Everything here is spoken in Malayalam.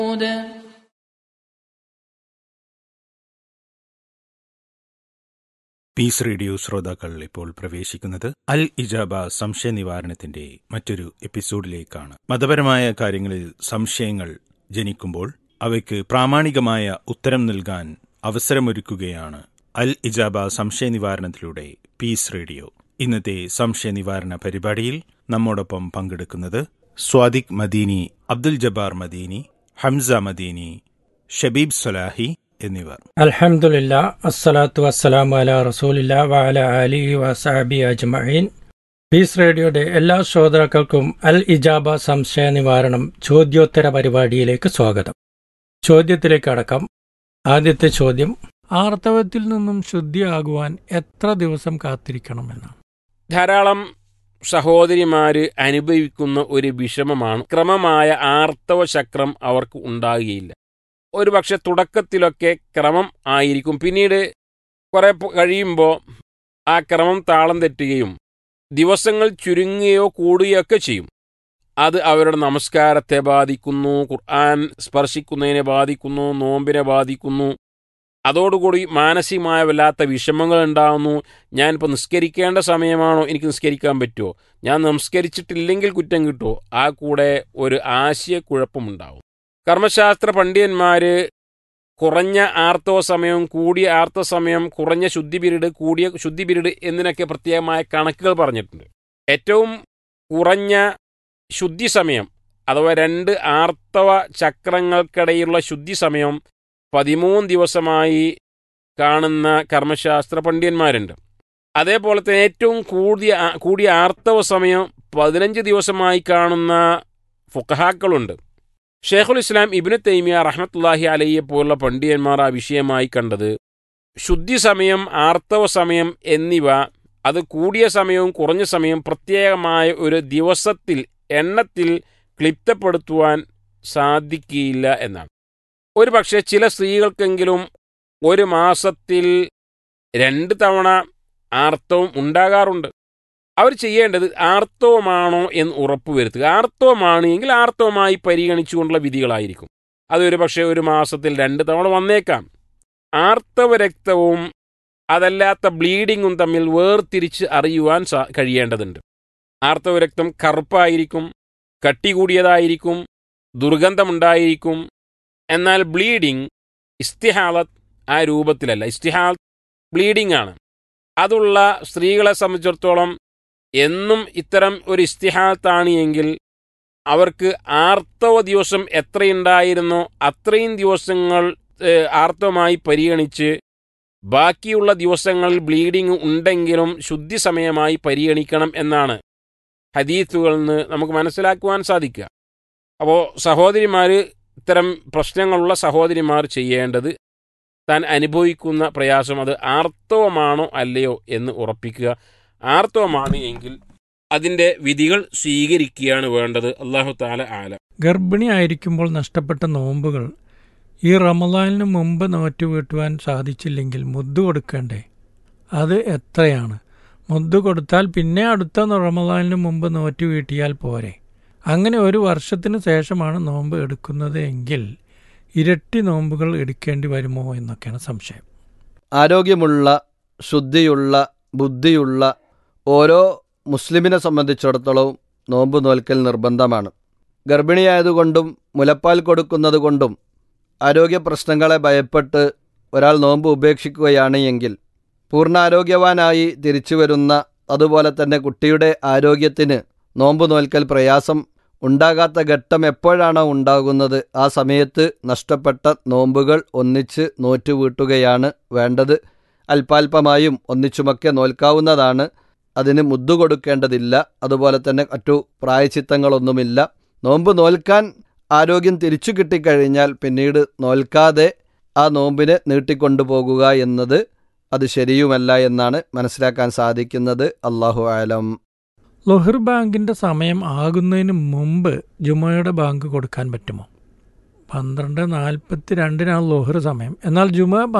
പീസ് റേഡിയോ ശ്രോതാക്കൾ ഇപ്പോൾ പ്രവേശിക്കുന്നത് അൽ ഇജാബ സംശയ നിവാരണത്തിന്റെ മറ്റൊരു എപ്പിസോഡിലേക്കാണ് മതപരമായ കാര്യങ്ങളിൽ സംശയങ്ങൾ ജനിക്കുമ്പോൾ അവയ്ക്ക് പ്രാമാണികമായ ഉത്തരം നൽകാൻ അവസരമൊരുക്കുകയാണ് അൽ ഇജാബ സംശയ നിവാരണത്തിലൂടെ പീസ് റേഡിയോ ഇന്നത്തെ സംശയ നിവാരണ പരിപാടിയിൽ നമ്മോടൊപ്പം പങ്കെടുക്കുന്നത് സ്വാദിഖ് മദീനി അബ്ദുൽ ജബ്ബാർ മദീനി ഹംസ മദീനി ഷബീബ് സലാഹി എന്നിവർ അൽഹംദുലില്ല അസ്സലാത്തു വസ്സലാമു അല റസൂലില്ല വഅല അലിഹി വസഹബി അജ്മഈൻ പീസ് റേഡിയോയുടെ എല്ലാ ശ്രോതാക്കൾക്കും അൽ ഇജാബ സംശയ നിവാരണം ചോദ്യോത്തര പരിപാടിയിലേക്ക് സ്വാഗതം ചോദ്യത്തിലേക്ക് അടക്കം ആദ്യത്തെ ചോദ്യം ആർത്തവത്തിൽ നിന്നും ശുദ്ധിയാകുവാൻ എത്ര ദിവസം കാത്തിരിക്കണമെന്നാണ് ധാരാളം സഹോദരിമാര് അനുഭവിക്കുന്ന ഒരു വിഷമമാണ് ക്രമമായ ആർത്തവ ചക്രം അവർക്ക് ഉണ്ടാകുകയില്ല ഒരുപക്ഷെ തുടക്കത്തിലൊക്കെ ക്രമം ആയിരിക്കും പിന്നീട് കുറെ പ- കഴിയുമ്പോൾ ആ ക്രമം താളം തെറ്റുകയും ദിവസങ്ങൾ ചുരുങ്ങുകയോ കൂടുകയോ ഒക്കെ ചെയ്യും അത് അവരുടെ നമസ്കാരത്തെ ബാധിക്കുന്നു ഖുർആൻ സ്പർശിക്കുന്നതിനെ ബാധിക്കുന്നു നോമ്പിനെ ബാധിക്കുന്നു അതോടുകൂടി മാനസികമായ വല്ലാത്ത വിഷമങ്ങൾ ഉണ്ടാകുന്നു ഞാനിപ്പോൾ നിസ്കരിക്കേണ്ട സമയമാണോ എനിക്ക് നിസ്കരിക്കാൻ പറ്റുമോ ഞാൻ നമസ്കരിച്ചിട്ടില്ലെങ്കിൽ കുറ്റം കിട്ടുമോ ആ കൂടെ ഒരു ആശയക്കുഴപ്പമുണ്ടാവും കർമ്മശാസ്ത്ര പണ്ഡിതന്മാര് കുറഞ്ഞ ആർത്തവ സമയം കൂടിയ ആർത്തവ സമയം കുറഞ്ഞ ശുദ്ധി പീരീഡ് കൂടിയ ശുദ്ധി പീരീഡ് എന്നിനൊക്കെ പ്രത്യേകമായ കണക്കുകൾ പറഞ്ഞിട്ടുണ്ട് ഏറ്റവും കുറഞ്ഞ ശുദ്ധി സമയം അഥവാ രണ്ട് ആർത്തവ ചക്രങ്ങൾക്കിടയിലുള്ള ശുദ്ധി സമയം പതിമൂന്ന് ദിവസമായി കാണുന്ന കർമ്മശാസ്ത്ര പണ്ഡിതന്മാരുണ്ട് അതേപോലെ തന്നെ ഏറ്റവും കൂടിയ കൂടിയ ആർത്തവ സമയം പതിനഞ്ച് ദിവസമായി കാണുന്ന ഫുഖഹാക്കളുണ്ട് ഷേഖുൽ ഇസ്ലാം ഇബിന് തൈമിയ റഹ്മത്തുല്ലാഹി അലയ്യെ പോലുള്ള പണ്ഡിതന്മാർ ആ വിഷയമായി കണ്ടത് ശുദ്ധി സമയം ആർത്തവ സമയം എന്നിവ അത് കൂടിയ സമയവും കുറഞ്ഞ സമയം പ്രത്യേകമായ ഒരു ദിവസത്തിൽ എണ്ണത്തിൽ ക്ലിപ്തപ്പെടുത്തുവാൻ സാധിക്കില്ല എന്നാണ് ഒരു പക്ഷേ ചില സ്ത്രീകൾക്കെങ്കിലും ഒരു മാസത്തിൽ രണ്ട് തവണ ആർത്തവം ഉണ്ടാകാറുണ്ട് അവർ ചെയ്യേണ്ടത് ആർത്തവമാണോ എന്ന് ഉറപ്പുവരുത്തുക ആർത്തവമാണ് എങ്കിൽ ആർത്തവമായി പരിഗണിച്ചുകൊണ്ടുള്ള വിധികളായിരിക്കും അതൊരു പക്ഷേ ഒരു മാസത്തിൽ രണ്ട് തവണ വന്നേക്കാം ആർത്തവ രക്തവും അതല്ലാത്ത ബ്ലീഡിങ്ങും തമ്മിൽ വേർതിരിച്ച് അറിയുവാൻ സാ കഴിയേണ്ടതുണ്ട് ആർത്തവ രക്തം കറുപ്പായിരിക്കും കട്ടി കൂടിയതായിരിക്കും ദുർഗന്ധമുണ്ടായിരിക്കും എന്നാൽ ബ്ലീഡിംഗ് ഇസ്തിഹാലത്ത് ആ രൂപത്തിലല്ല ഇസ്തിഹാൽ ബ്ലീഡിംഗ് ആണ് അതുള്ള സ്ത്രീകളെ സംബന്ധിച്ചിടത്തോളം എന്നും ഇത്തരം ഒരു ഇസ്തിഹാലത്താണ് എങ്കിൽ അവർക്ക് ആർത്തവ ദിവസം എത്രയുണ്ടായിരുന്നോ അത്രയും ദിവസങ്ങൾ ഏഹ്, ആർത്തവമായി പരിഗണിച്ച് ബാക്കിയുള്ള ദിവസങ്ങളിൽ ബ്ലീഡിംഗ് ഉണ്ടെങ്കിലും ശുദ്ധി സമയമായി പരിഗണിക്കണം എന്നാണ് ഹദീത്തുകളിൽ നിന്ന് നമുക്ക് മനസ്സിലാക്കുവാൻ സാധിക്കുക അപ്പോൾ സഹോദരിമാർ ഇത്തരം പ്രശ്നങ്ങളുള്ള സഹോദരിമാർ ചെയ്യേണ്ടത് താൻ അനുഭവിക്കുന്ന പ്രയാസം അത് ആർത്തവമാണോ അല്ലയോ എന്ന് ഉറപ്പിക്കുക ആർത്തവമാണ് എങ്കിൽ അതിൻ്റെ വിധികൾ സ്വീകരിക്കുകയാണ് വേണ്ടത് അള്ളാഹു താല ആല ഗർഭിണിയായിരിക്കുമ്പോൾ നഷ്ടപ്പെട്ട നോമ്പുകൾ ഈ റമദാനിന് മുമ്പ് നോറ്റ് വീട്ടുവാൻ സാധിച്ചില്ലെങ്കിൽ മുദ്ദു കൊടുക്കണ്ടേ അത് എത്രയാണ് മുദ്ദു കൊടുത്താൽ പിന്നെ അടുത്ത റമദാനിന് മുമ്പ് നോറ്റ് വീട്ടിയാൽ പോരെ അങ്ങനെ ഒരു വർഷത്തിന് ശേഷമാണ് നോമ്പ് എടുക്കുന്നത് എങ്കിൽ ഇരട്ടി നോമ്പുകൾ എടുക്കേണ്ടി വരുമോ എന്നൊക്കെയാണ് സംശയം ആരോഗ്യമുള്ള ശുദ്ധിയുള്ള ബുദ്ധിയുള്ള ഓരോ മുസ്ലിമിനെ സംബന്ധിച്ചിടത്തോളം നോമ്പ് നോൽക്കൽ നിർബന്ധമാണ് ഗർഭിണിയായതുകൊണ്ടും മുലപ്പാൽ കൊടുക്കുന്നത് കൊണ്ടും ആരോഗ്യ പ്രശ്നങ്ങളെ ഭയപ്പെട്ട് ഒരാൾ നോമ്പ് ഉപേക്ഷിക്കുകയാണ് എങ്കിൽ പൂർണ്ണാരോഗ്യവാനായി തിരിച്ചു വരുന്ന അതുപോലെ തന്നെ കുട്ടിയുടെ ആരോഗ്യത്തിന് നോമ്പ് നോൽക്കൽ പ്രയാസം ഉണ്ടാകാത്ത ഘട്ടം എപ്പോഴാണോ ഉണ്ടാകുന്നത് ആ സമയത്ത് നഷ്ടപ്പെട്ട നോമ്പുകൾ ഒന്നിച്ച് നോറ്റുവീട്ടുകയാണ് വേണ്ടത് അല്പാൽപമായും ഒന്നിച്ചുമൊക്കെ നോൽക്കാവുന്നതാണ് അതിന് മുദ്ദു കൊടുക്കേണ്ടതില്ല അതുപോലെ തന്നെ മറ്റു പ്രായച്ചിത്തങ്ങളൊന്നുമില്ല നോമ്പ് നോൽക്കാൻ ആരോഗ്യം തിരിച്ചു കിട്ടിക്കഴിഞ്ഞാൽ പിന്നീട് നോൽക്കാതെ ആ നോമ്പിനെ നീട്ടിക്കൊണ്ടുപോകുക എന്നത് അത് ശരിയുമല്ല എന്നാണ് മനസ്സിലാക്കാൻ സാധിക്കുന്നത് അള്ളാഹു ആലം ലൊഹർ ബാങ്കിന്റെ സമയം ആകുന്നതിന് മുമ്പ് ജുമയുടെ ബാങ്ക് കൊടുക്കാൻ പറ്റുമോ പന്ത്രണ്ട് നാൽപ്പത്തി രണ്ടിനാണ് ലൊഹർ സമയം എന്നാൽ ജുമ